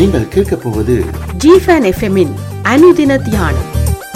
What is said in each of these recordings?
நீங்கள் கேட்கப் போவது ஜிஃபன் எஃப்எம்மின் அனுதின தியானம்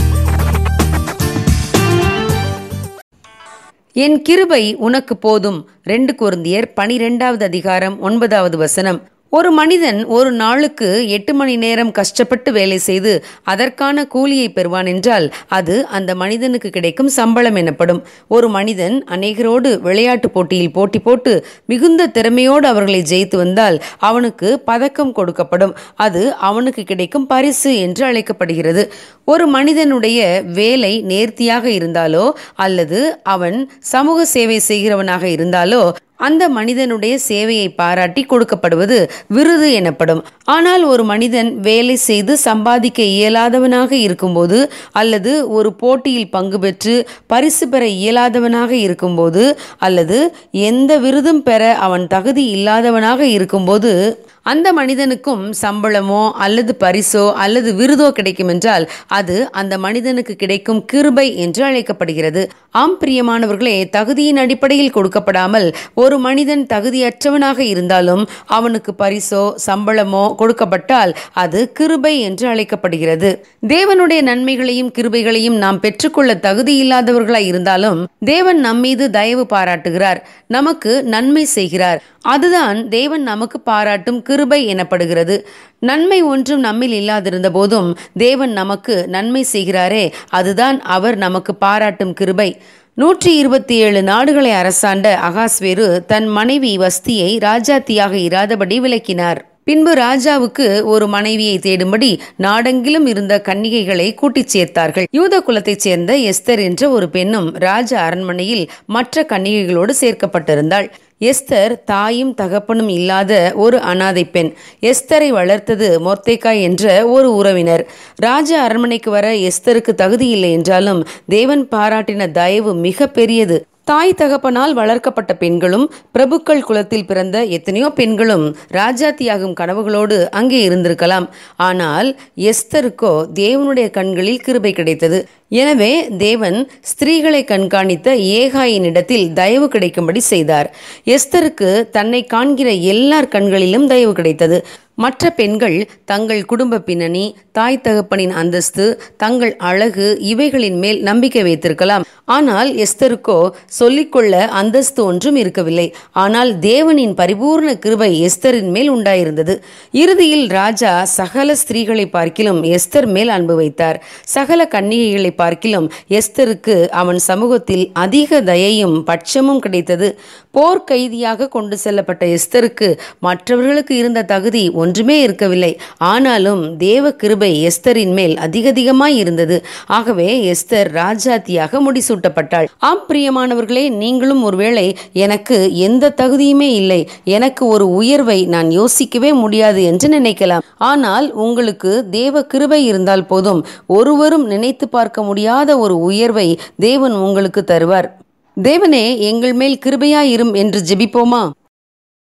என் கிருபை உனக்கு போதும் ரெண்டு கொருந்தியர் பனிரெண்டாவது அதிகாரம் ஒன்பதாவது வசனம் ஒரு மனிதன் ஒரு நாளுக்கு எட்டு மணி நேரம் கஷ்டப்பட்டு வேலை செய்து அதற்கான கூலியை பெறுவான் என்றால் அது அந்த மனிதனுக்கு கிடைக்கும் சம்பளம் எனப்படும் ஒரு மனிதன் அநேகரோடு விளையாட்டு போட்டியில் போட்டி போட்டு மிகுந்த திறமையோடு அவர்களை ஜெயித்து வந்தால் அவனுக்கு பதக்கம் கொடுக்கப்படும் அது அவனுக்கு கிடைக்கும் பரிசு என்று அழைக்கப்படுகிறது ஒரு மனிதனுடைய வேலை நேர்த்தியாக இருந்தாலோ அல்லது அவன் சமூக சேவை செய்கிறவனாக இருந்தாலோ அந்த மனிதனுடைய சேவையை பாராட்டி கொடுக்கப்படுவது விருது எனப்படும் ஆனால் ஒரு மனிதன் வேலை செய்து சம்பாதிக்க இயலாதவனாக இருக்கும்போது அல்லது ஒரு போட்டியில் பங்கு பெற்று பரிசு பெற இயலாதவனாக இருக்கும்போது அல்லது எந்த விருதும் பெற அவன் தகுதி இல்லாதவனாக இருக்கும்போது அந்த மனிதனுக்கும் சம்பளமோ அல்லது பரிசோ அல்லது விருதோ கிடைக்கும் என்றால் அது அந்த மனிதனுக்கு கிடைக்கும் கிருபை என்று அழைக்கப்படுகிறது ஆம் பிரியமானவர்களே தகுதியின் அடிப்படையில் கொடுக்கப்படாமல் ஒரு மனிதன் தகுதியற்றவனாக இருந்தாலும் அவனுக்கு பரிசோ சம்பளமோ கொடுக்கப்பட்டால் அது கிருபை என்று அழைக்கப்படுகிறது தேவனுடைய நன்மைகளையும் கிருபைகளையும் நாம் பெற்றுக்கொள்ள தகுதி இல்லாதவர்களாய் இருந்தாலும் தேவன் நம்மீது தயவு பாராட்டுகிறார் நமக்கு நன்மை செய்கிறார் அதுதான் தேவன் நமக்கு பாராட்டும் கிருபை எனப்படுகிறது நன்மை ஒன்றும் நம்மில் இல்லாதிருந்த போதும் தேவன் நமக்கு நன்மை செய்கிறாரே அதுதான் அவர் நமக்கு பாராட்டும் கிருபை நூற்றி இருபத்தி ஏழு நாடுகளை அரசாண்ட அகாஸ்வேரு தன் மனைவி வஸ்தியை ராஜாத்தியாக இராதபடி விளக்கினார் பின்பு ராஜாவுக்கு ஒரு மனைவியை தேடும்படி நாடெங்கிலும் இருந்த கன்னிகைகளை கூட்டிச் சேர்த்தார்கள் யூத குலத்தைச் சேர்ந்த எஸ்தர் என்ற ஒரு பெண்ணும் ராஜ அரண்மனையில் மற்ற கன்னிகைகளோடு சேர்க்கப்பட்டிருந்தாள் எஸ்தர் தாயும் தகப்பனும் இல்லாத ஒரு அனாதை பெண் எஸ்தரை வளர்த்தது மொர்த்தேக்காய் என்ற ஒரு உறவினர் ராஜ அரண்மனைக்கு வர எஸ்தருக்கு தகுதி இல்லை என்றாலும் தேவன் பாராட்டின தயவு மிக பெரியது தாய் தகப்பனால் வளர்க்கப்பட்ட பெண்களும் பிரபுக்கள் குலத்தில் பிறந்த எத்தனையோ பெண்களும் ராஜாத்தியாகும் கனவுகளோடு அங்கே இருந்திருக்கலாம் ஆனால் எஸ்தருக்கோ தேவனுடைய கண்களில் கிருபை கிடைத்தது எனவே தேவன் ஸ்திரீகளை கண்காணித்த ஏகாயினிடத்தில் தயவு கிடைக்கும்படி செய்தார் எஸ்தருக்கு தன்னை காண்கிற எல்லார் கண்களிலும் தயவு கிடைத்தது மற்ற பெண்கள் தங்கள் குடும்ப பின்னணி தாய் தகப்பனின் அந்தஸ்து தங்கள் அழகு இவைகளின் மேல் நம்பிக்கை வைத்திருக்கலாம் ஆனால் எஸ்தருக்கோ சொல்லிக்கொள்ள அந்தஸ்து ஒன்றும் இருக்கவில்லை ஆனால் தேவனின் பரிபூர்ண கிருபை எஸ்தரின் மேல் உண்டாயிருந்தது இறுதியில் ராஜா சகல ஸ்திரீகளை பார்க்கிலும் எஸ்தர் மேல் அன்பு வைத்தார் சகல கன்னிகைகளை பார்க்கிலும் எஸ்தருக்கு அவன் சமூகத்தில் அதிக தயையும் பட்சமும் கிடைத்தது போர் கைதியாக கொண்டு செல்லப்பட்ட எஸ்தருக்கு மற்றவர்களுக்கு இருந்த தகுதி ஒன்றுமே இருக்கவில்லை ஆனாலும் தேவ கிருபை எஸ்தரின் மேல் அதிகதிகமாய் இருந்தது ஆகவே எஸ்தர் ராஜாத்தியாக முடிசூட்டப்பட்டாள் ஆம் பிரியமானவர்களே நீங்களும் ஒருவேளை எனக்கு எந்த தகுதியுமே இல்லை எனக்கு ஒரு உயர்வை நான் யோசிக்கவே முடியாது என்று நினைக்கலாம் ஆனால் உங்களுக்கு தேவ கிருபை இருந்தால் போதும் ஒருவரும் நினைத்து பார்க்க முடியாத ஒரு உயர்வை தேவன் உங்களுக்கு தருவார் தேவனே எங்கள் மேல் கிருபையாயிரும் என்று ஜெபிப்போமா